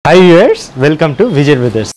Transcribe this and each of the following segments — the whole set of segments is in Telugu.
hi viewers welcome to Vijay brothers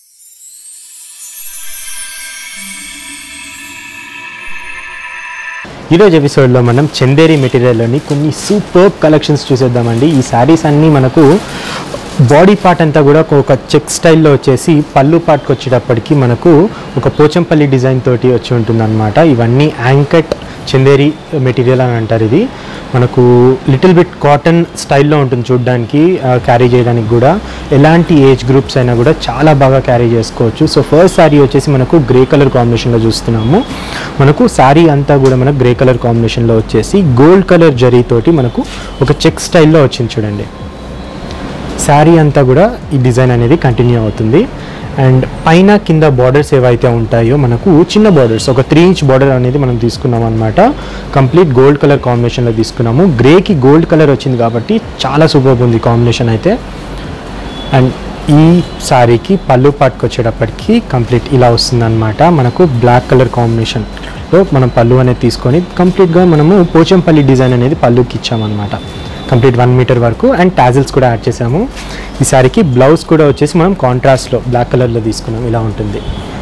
ఈరోజు ఎపిసోడ్లో మనం చందేరి మెటీరియల్లోని కొన్ని సూపర్ కలెక్షన్స్ చూసేద్దామండి ఈ శారీస్ అన్నీ మనకు బాడీ పార్ట్ అంతా కూడా ఒక చెక్ స్టైల్లో వచ్చేసి పళ్ళు పార్ట్కి వచ్చేటప్పటికి మనకు ఒక పోచంపల్లి డిజైన్ తోటి వచ్చి ఉంటుందన్నమాట ఇవన్నీ యాంకట్ చందేరి మెటీరియల్ అని అంటారు ఇది మనకు లిటిల్ బిట్ కాటన్ స్టైల్లో ఉంటుంది చూడడానికి క్యారీ చేయడానికి కూడా ఎలాంటి ఏజ్ గ్రూప్స్ అయినా కూడా చాలా బాగా క్యారీ చేసుకోవచ్చు సో ఫస్ట్ శారీ వచ్చేసి మనకు గ్రే కలర్ కాంబినేషన్లో చూస్తున్నాము మనకు శారీ అంతా కూడా మనకు గ్రే కలర్ కాంబినేషన్లో వచ్చేసి గోల్డ్ కలర్ జరీతోటి మనకు ఒక చెక్ స్టైల్లో వచ్చింది చూడండి శారీ అంతా కూడా ఈ డిజైన్ అనేది కంటిన్యూ అవుతుంది అండ్ పైన కింద బార్డర్స్ ఏవైతే ఉంటాయో మనకు చిన్న బార్డర్స్ ఒక త్రీ ఇంచ్ బార్డర్ అనేది మనం తీసుకున్నాం అనమాట కంప్లీట్ గోల్డ్ కలర్ కాంబినేషన్లో తీసుకున్నాము గ్రేకి గోల్డ్ కలర్ వచ్చింది కాబట్టి చాలా సూపర్ ఉంది కాంబినేషన్ అయితే అండ్ ఈ శారీకి పళ్ళు పట్టుకొచ్చేటప్పటికి కంప్లీట్ ఇలా వస్తుందన్నమాట మనకు బ్లాక్ కలర్ కాంబినేషన్లో మనం పళ్ళు అనేది తీసుకొని కంప్లీట్గా మనము పోచంపల్లి డిజైన్ అనేది పళ్ళుకి ఇచ్చామన్నమాట కంప్లీట్ వన్ మీటర్ వరకు అండ్ టాజిల్స్ కూడా యాడ్ చేసాము ఈ శారీకి బ్లౌజ్ కూడా వచ్చేసి మనం కాంట్రాస్ట్లో బ్లాక్ కలర్లో తీసుకున్నాం ఇలా ఉంటుంది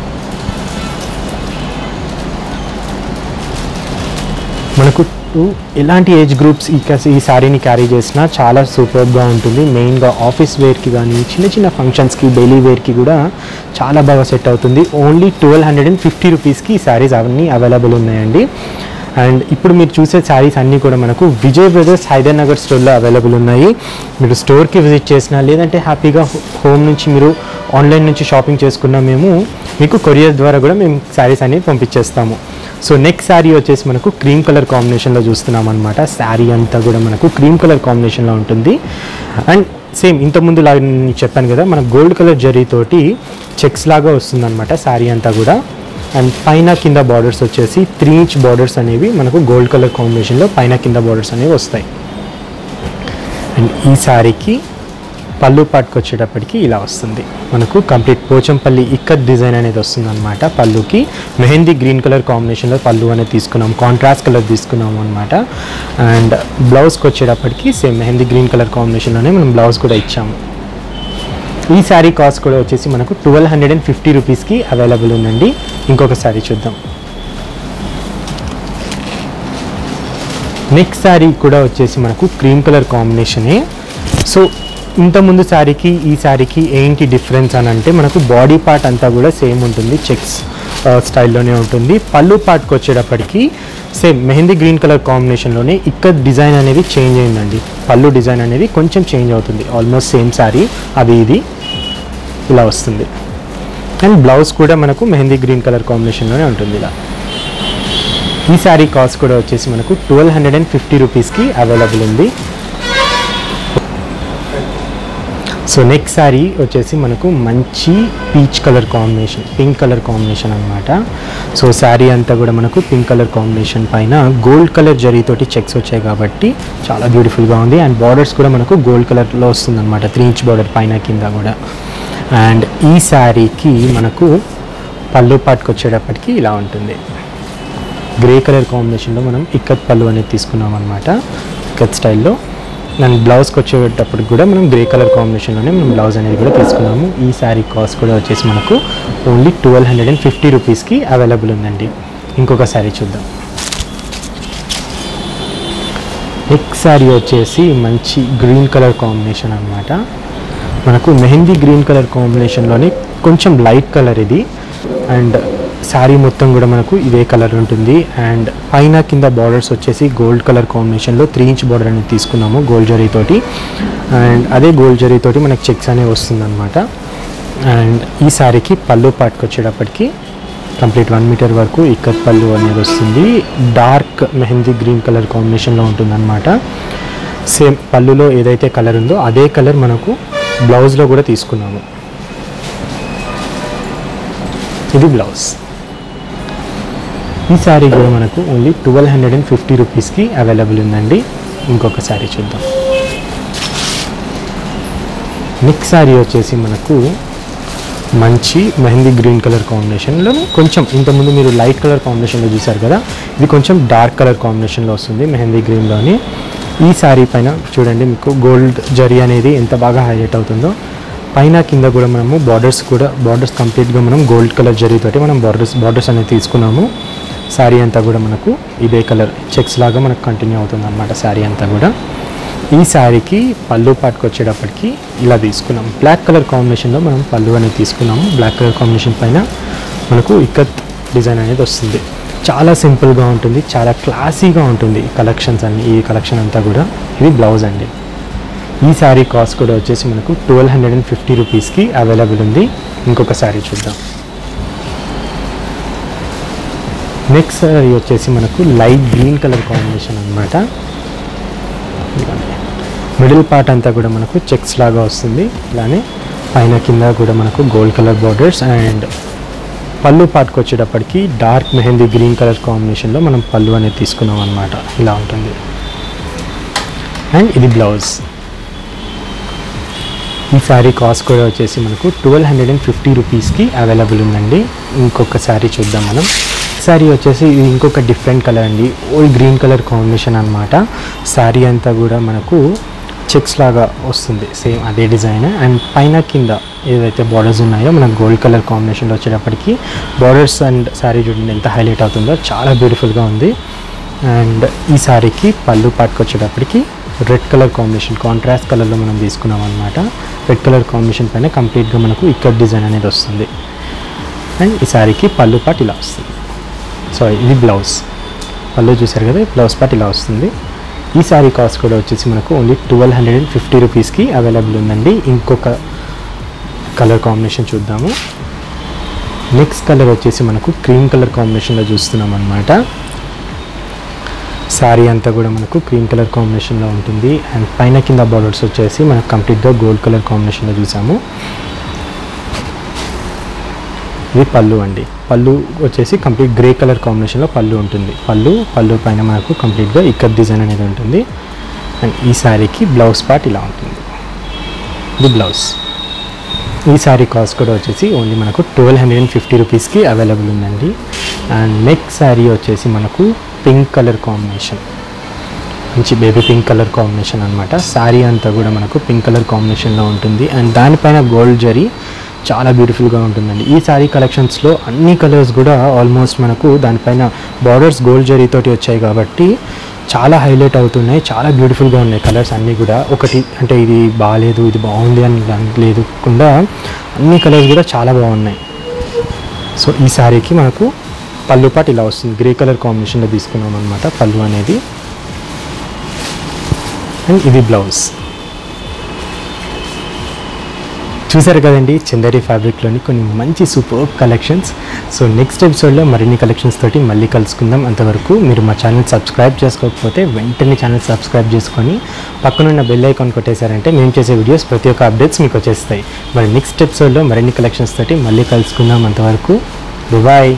మనకు ఎలాంటి ఏజ్ గ్రూప్స్ ఈ కస్- ఈ శారీని క్యారీ చేసినా చాలా సూపర్గా ఉంటుంది మెయిన్గా ఆఫీస్ వేర్కి కానీ చిన్న చిన్న ఫంక్షన్స్కి డైలీ వేర్కి కూడా చాలా బాగా సెట్ అవుతుంది only twelve hundred and fifty రూపీస్కి ఈ శారీస్ అవన్నీ అవైలబుల్ ఉన్నాయండి అండ్ ఇప్పుడు మీరు చూసే శారీస్ అన్నీ కూడా మనకు విజయ్ బ్రదర్స్ హైదరాబాద్ స్టోర్లో అవైలబుల్ ఉన్నాయి మీరు స్టోర్కి విజిట్ చేసినా లేదంటే హ్యాపీగా హోమ్ నుంచి మీరు ఆన్లైన్ నుంచి షాపింగ్ చేసుకున్నా మేము మీకు కొరియర్ ద్వారా కూడా మేము శారీస్ అన్ని పంపించేస్తాము సో నెక్స్ట్ శారీ వచ్చేసి మనకు క్రీమ్ కలర్ కాంబినేషన్లో చూస్తున్నాం అనమాట శారీ అంతా కూడా మనకు క్రీమ్ కలర్ కాంబినేషన్లో ఉంటుంది అండ్ సేమ్ ఇంతకుముందు లాగా నేను చెప్పాను కదా మన గోల్డ్ కలర్ జరీతోటి చెక్స్ లాగా వస్తుందన్నమాట శారీ అంతా కూడా అండ్ పైన కింద బార్డర్స్ వచ్చేసి త్రీ ఇంచ్ బార్డర్స్ అనేవి మనకు గోల్డ్ కలర్ కాంబినేషన్లో పైన కింద బార్డర్స్ అనేవి వస్తాయి అండ్ ఈ శారీకి పళ్ళు పాటుకు వచ్చేటప్పటికి ఇలా వస్తుంది మనకు కంప్లీట్ పోచంపల్లి ఇక్కత్ డిజైన్ అనేది వస్తుంది అనమాట పళ్ళుకి మెహందీ గ్రీన్ కలర్ కాంబినేషన్లో పళ్ళు అనేది తీసుకున్నాం కాంట్రాస్ట్ కలర్ తీసుకున్నాము అనమాట అండ్ బ్లౌజ్కి వచ్చేటప్పటికి సేమ్ మెహందీ గ్రీన్ కలర్ కాంబినేషన్లోనే మనం బ్లౌజ్ కూడా ఇచ్చాము ఈ శారీ కాస్ట్ కూడా వచ్చేసి మనకు ట్వెల్వ్ హండ్రెడ్ అండ్ ఫిఫ్టీ రూపీస్కి అవైలబుల్ ఉందండి ఇంకొక శారీ చూద్దాం నెక్స్ట్ శారీ కూడా వచ్చేసి మనకు క్రీమ్ కలర్ కాంబినేషనే సో ఇంతకుముందు శారీకి ఈ శారీకి ఏంటి డిఫరెన్స్ అని అంటే మనకు బాడీ పార్ట్ అంతా కూడా సేమ్ ఉంటుంది చెక్స్ స్టైల్లోనే ఉంటుంది పళ్ళు పార్ట్కి వచ్చేటప్పటికి సేమ్ మెహందీ గ్రీన్ కలర్ కాంబినేషన్లోనే ఇక్కడ డిజైన్ అనేది చేంజ్ అయిందండి పళ్ళు డిజైన్ అనేది కొంచెం చేంజ్ అవుతుంది ఆల్మోస్ట్ సేమ్ శారీ అది ఇది ఇలా వస్తుంది అండ్ బ్లౌజ్ కూడా మనకు మెహందీ గ్రీన్ కలర్ కాంబినేషన్లోనే ఉంటుంది ఇలా ఈ శారీ కాస్ట్ కూడా వచ్చేసి మనకు ట్వెల్వ్ హండ్రెడ్ అండ్ ఫిఫ్టీ రూపీస్కి అవైలబుల్ ఉంది సో నెక్స్ట్ శారీ వచ్చేసి మనకు మంచి peach colour combination pink colour combination అనమాట సో శారీ అంతా కూడా మనకు పింక్ కలర్ కాంబినేషన్ పైన గోల్డ్ కలర్ జరీతోటి చెక్స్ వచ్చాయి కాబట్టి చాలా బ్యూటిఫుల్గా ఉంది అండ్ బార్డర్స్ కూడా మనకు గోల్డ్ కలర్లో వస్తుంది అనమాట త్రీ ఇంచ్ బార్డర్ పైన కింద కూడా అండ్ ఈ శారీకి మనకు పళ్ళు పాటుకు వచ్చేటప్పటికి ఇలా ఉంటుంది గ్రే కలర్ కాంబినేషన్లో మనం ఇక్కత్ పళ్ళు అనేది తీసుకున్నాం అనమాట ఇక్కత్ స్టైల్లో అండ్ బ్లౌజ్కి వచ్చేటప్పుడు కూడా మనం గ్రే కలర్ కాంబినేషన్లోనే మనం బ్లౌజ్ అనేది కూడా తీసుకున్నాము ఈ శారీ కాస్ట్ కూడా వచ్చేసి మనకు only twelve hundred and fifty రూపీస్కి అవైలబుల్ ఉందండి ఇంకొక శారీ చూద్దాం నెక్స్ట్ శారీ వచ్చేసి మంచి గ్రీన్ కలర్ కాంబినేషన్ అనమాట మనకు మెహందీ గ్రీన్ కలర్ కాంబినేషన్లోనే కొంచెం లైట్ కలర్ ఇది అండ్ శారీ మొత్తం కూడా మనకు ఇదే కలర్ ఉంటుంది అండ్ పైన కింద బార్డర్స్ వచ్చేసి గోల్డ్ కలర్ కాంబినేషన్లో త్రీ ఇంచ్ బార్డర్ అనేది తీసుకున్నాము గోల్డ్ జరీతోటి అండ్ అదే గోల్డ్ జరీతోటి మనకి చెక్స్ అనేవి వస్తుందన్నమాట అండ్ ఈ శారీకి పళ్ళు పాటుకొచ్చేటప్పటికి కంప్లీట్ వన్ మీటర్ వరకు ఇక్కత్ పళ్ళు అనేది వస్తుంది డార్క్ మెహందీ గ్రీన్ కలర్ కాంబినేషన్లో ఉంటుందన్నమాట సేమ్ పళ్ళులో ఏదైతే కలర్ ఉందో అదే కలర్ మనకు బ్లౌజ్లో కూడా తీసుకున్నాము ఇది బ్లౌజ్ ఈ శారీ కూడా మనకు only twelve hundred and fifty రూపీస్కి అవైలబుల్ ఉందండి ఇంకొక శారీ చూద్దాం నెక్స్ట్ శారీ వచ్చేసి మనకు మంచి మెహందీ గ్రీన్ కలర్ కాంబినేషన్లో కొంచెం ఇంతకుముందు మీరు లైట్ కలర్ కాంబినేషన్లో చూసారు కదా ఇది కొంచెం డార్క్ కలర్ కాంబినేషన్లో వస్తుంది మెహందీ గ్రీన్లోని ఈ శారీ పైన చూడండి మీకు గోల్డ్ జరీ అనేది ఎంత బాగా హైలైట్ అవుతుందో పైన కింద కూడా మనము బార్డర్స్ కూడా బార్డర్స్ కంప్లీట్గా మనం గోల్డ్ కలర్ జరీతోటి మనం బార్డర్స్ బార్డర్స్ అనేది తీసుకున్నాము శారీ అంతా కూడా మనకు ఇదే కలర్ చెక్స్ లాగా మనకు కంటిన్యూ అవుతుంది అనమాట శారీ అంతా కూడా ఈ శారీకి పళ్ళు పాటుకు వచ్చేటప్పటికి ఇలా తీసుకున్నాం బ్లాక్ కలర్ కాంబినేషన్లో మనం పళ్ళు అనేది తీసుకున్నాము బ్లాక్ కలర్ కాంబినేషన్ పైన మనకు ఇక్కత్ డిజైన్ అనేది వస్తుంది చాలా సింపుల్గా ఉంటుంది చాలా క్లాసీగా ఉంటుంది కలెక్షన్స్ అన్ని ఈ కలెక్షన్ అంతా కూడా ఇది బ్లౌజ్ అండి ఈ శారీ కాస్ట్ కూడా వచ్చేసి మనకు ట్వెల్వ్ హండ్రెడ్ అండ్ ఫిఫ్టీ రూపీస్కి అవైలబుల్ ఉంది ఇంకొక శారీ చూద్దాం నెక్స్ట్ శారీ వచ్చేసి మనకు లైట్ గ్రీన్ కలర్ కాంబినేషన్ అనమాట మిడిల్ పార్ట్ అంతా కూడా మనకు చెక్స్ లాగా వస్తుంది ఇలానే పైన కింద కూడా మనకు గోల్డ్ కలర్ బార్డర్స్ అండ్ పళ్ళు పార్ట్కి వచ్చేటప్పటికి డార్క్ మెహందీ గ్రీన్ కలర్ కాంబినేషన్లో మనం పళ్ళు అనేది తీసుకున్నాం అనమాట ఇలా ఉంటుంది అండ్ ఇది బ్లౌజ్ ఈ శారీ కాస్ట్ కూడా వచ్చేసి మనకు ట్వెల్వ్ హండ్రెడ్ అండ్ ఫిఫ్టీ రూపీస్కి అవైలబుల్ ఉందండి ఇంకొక శారీ చూద్దాం మనం శారీ వచ్చేసి ఇది ఇంకొక డిఫరెంట్ కలర్ అండి ఓల్డ్ గ్రీన్ కలర్ కాంబినేషన్ అనమాట శారీ అంతా కూడా మనకు చెక్స్ లాగా వస్తుంది సేమ్ అదే డిజైన్ అండ్ పైన కింద ఏదైతే బార్డర్స్ ఉన్నాయో మనకు గోల్డ్ కలర్ కాంబినేషన్లో వచ్చేటప్పటికి బార్డర్స్ అండ్ శారీ చూడండి ఎంత హైలైట్ అవుతుందో చాలా బ్యూటిఫుల్గా ఉంది అండ్ ఈ శారీకి పళ్ళు పాటుకు వచ్చేటప్పటికి రెడ్ కలర్ కాంబినేషన్ కాంట్రాస్ట్ కలర్లో మనం తీసుకున్నాం అనమాట రెడ్ కలర్ కాంబినేషన్ పైన కంప్లీట్గా మనకు ఇక్కడ డిజైన్ అనేది వస్తుంది అండ్ ఈ శారీకి పళ్ళు పాటు ఇలా వస్తుంది సో ఇది బ్లౌజ్ పళ్ళు చూసారు కదా బ్లౌజ్ పార్ట్ ఇలా వస్తుంది ఈ శారీ కాస్ట్ కూడా వచ్చేసి మనకు only twelve hundred and fifty రూపీస్కి అవైలబుల్ ఉందండి ఇంకొక కలర్ కాంబినేషన్ చూద్దాము నెక్స్ట్ కలర్ వచ్చేసి మనకు క్రీమ్ కలర్ కాంబినేషన్లో చూస్తున్నాం అనమాట శారీ అంతా కూడా మనకు క్రీమ్ కలర్ కాంబినేషన్లో ఉంటుంది అండ్ పైన కింద బార్డర్స్ వచ్చేసి మనకు కంప్లీట్గా గోల్డ్ కలర్ కాంబినేషన్లో చూసాము ఇది పళ్ళు అండి పళ్ళు వచ్చేసి కంప్లీట్ గ్రే కలర్ కాంబినేషన్లో పళ్ళు ఉంటుంది పళ్ళు పళ్ళు పైన మనకు కంప్లీట్గా ఇక్కడ డిజైన్ అనేది ఉంటుంది అండ్ ఈ శారీకి బ్లౌజ్ పార్ట్ ఇలా ఉంటుంది ఇది బ్లౌజ్ ఈ శారీ కాస్ట్ కూడా వచ్చేసి ఓన్లీ మనకు ట్వెల్వ్ హండ్రెడ్ అండ్ ఫిఫ్టీ రూపీస్కి అవైలబుల్ ఉందండి అండ్ నెక్స్ట్ శారీ వచ్చేసి మనకు పింక్ కలర్ కాంబినేషన్ మంచి బేబీ పింక్ కలర్ కాంబినేషన్ అనమాట శారీ అంతా కూడా మనకు పింక్ కలర్ కాంబినేషన్లో ఉంటుంది అండ్ దానిపైన గోల్డ్ జరీ చాలా బ్యూటిఫుల్గా ఉంటుందండి ఈ శారీ కలెక్షన్స్లో అన్ని కలర్స్ కూడా ఆల్మోస్ట్ మనకు దానిపైన బార్డర్స్ గోల్డ్ జరీతోటి వచ్చాయి కాబట్టి చాలా హైలైట్ అవుతున్నాయి చాలా బ్యూటిఫుల్గా ఉన్నాయి కలర్స్ అన్నీ కూడా ఒకటి అంటే ఇది బాగాలేదు ఇది బాగుంది అని లేకుండా అన్ని కలర్స్ కూడా చాలా బాగున్నాయి సో ఈ శారీకి మనకు పళ్ళు పాటు ఇలా వస్తుంది గ్రే కలర్ కాంబినేషన్లో తీసుకున్నాం అనమాట పళ్ళు అనేది అండ్ ఇది బ్లౌజ్ చూసారు కదండి చందేరి ఫ్యాబ్రిక్లోని కొన్ని మంచి సూపర్ కలెక్షన్స్ సో నెక్స్ట్ ఎపిసోడ్లో మరిన్ని కలెక్షన్స్ తోటి మళ్ళీ కలుసుకుందాం అంతవరకు మీరు మా ఛానల్ సబ్స్క్రైబ్ చేసుకోకపోతే వెంటనే ఛానల్ సబ్స్క్రైబ్ చేసుకొని పక్కనున్న బెల్ ఐకాన్ కొట్టేశారంటే మేము చేసే వీడియోస్ ప్రతి ఒక్క అప్డేట్స్ మీకు వచ్చేస్తాయి మరి నెక్స్ట్ ఎపిసోడ్లో మరిన్ని కలెక్షన్స్ తోటి మళ్ళీ కలుసుకుందాం అంతవరకు బాయ్